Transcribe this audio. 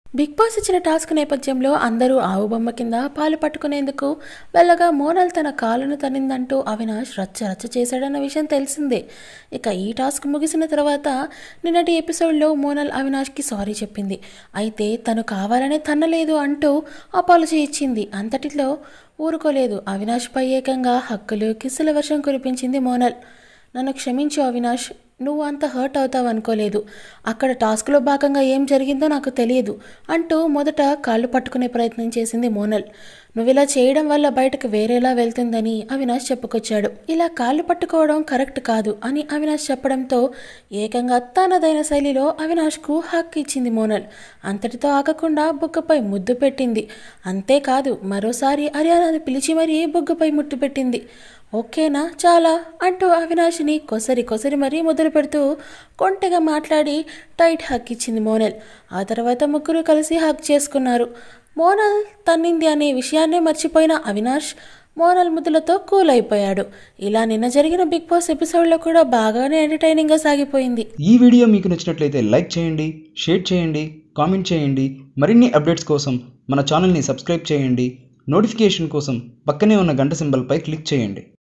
big boss ఇచ్చిన task నేపథ్యంలో అందరూ ఆవు బొమ్మ కింద పాలు పట్టుకునేందుకు వెళ్ళగా మోనల్ తన కాలును తనిందంటూ అవినాష్ రచ్చ రచ్చ చేశాడన్న విషయం తెలిసిందే ఇక ఈ టాస్క్ ముగిసిన తర్వాత నిన్నటి ఎపిసోడ్లో మోనల్ అవినాష్కి సారీ చెప్పింది అయితే తను కావాలనే తన్నలేదు అంటూ అపాలజీ ఇచ్చింది అంతటిలో ఊరుకోలేదు అవినాష్పై ఏకంగా హక్కులు కిస్సుల వర్షం కురిపించింది మోనల్ నన్ను క్షమించు అవినాష్ నువ్వు అంత హర్ట్ అవుతావు అనుకోలేదు అక్కడ టాస్క్లో భాగంగా ఏం జరిగిందో నాకు తెలియదు అంటూ మొదట కాళ్ళు పట్టుకునే ప్రయత్నం చేసింది మోనల్ నువ్వు ఇలా చేయడం వల్ల బయటకు వేరేలా వెళ్తుందని అవినాష్ చెప్పుకొచ్చాడు ఇలా కాళ్ళు పట్టుకోవడం కరెక్ట్ కాదు అని అవినాష్ చెప్పడంతో ఏకంగా తనదైన శైలిలో అవినాష్కు హక్ ఇచ్చింది మోనల్ అంతటితో ఆగకుండా బుగ్గపై ముద్దు పెట్టింది అంతేకాదు మరోసారి హర్యానాను పిలిచి మరీ బుగ్గపై ముట్టు పెట్టింది ఓకేనా చాలా అంటూ అవినాష్ని కొసరి కొసరి మరీ మొదలు పెడుతూ కొంటెగా మాట్లాడి టైట్ హక్ ఇచ్చింది మోనల్ ఆ తర్వాత ముగ్గురు కలిసి హక్ చేసుకున్నారు మోనల్ తన్నింది అనే విషయాన్నే మర్చిపోయిన అవినాష్ మోనల్ ముద్దులతో కూల్ అయిపోయాడు ఇలా నిన్న జరిగిన బిగ్ బాస్ ఎపిసోడ్లో కూడా బాగానే ఎంటర్టైనింగ్గా సాగిపోయింది ఈ వీడియో మీకు నచ్చినట్లయితే లైక్ చేయండి షేర్ చేయండి కామెంట్ చేయండి మరిన్ని అప్డేట్స్ కోసం మన ఛానల్ని సబ్స్క్రైబ్ చేయండి నోటిఫికేషన్ కోసం పక్కనే ఉన్న గంట సింబల్పై క్లిక్ చేయండి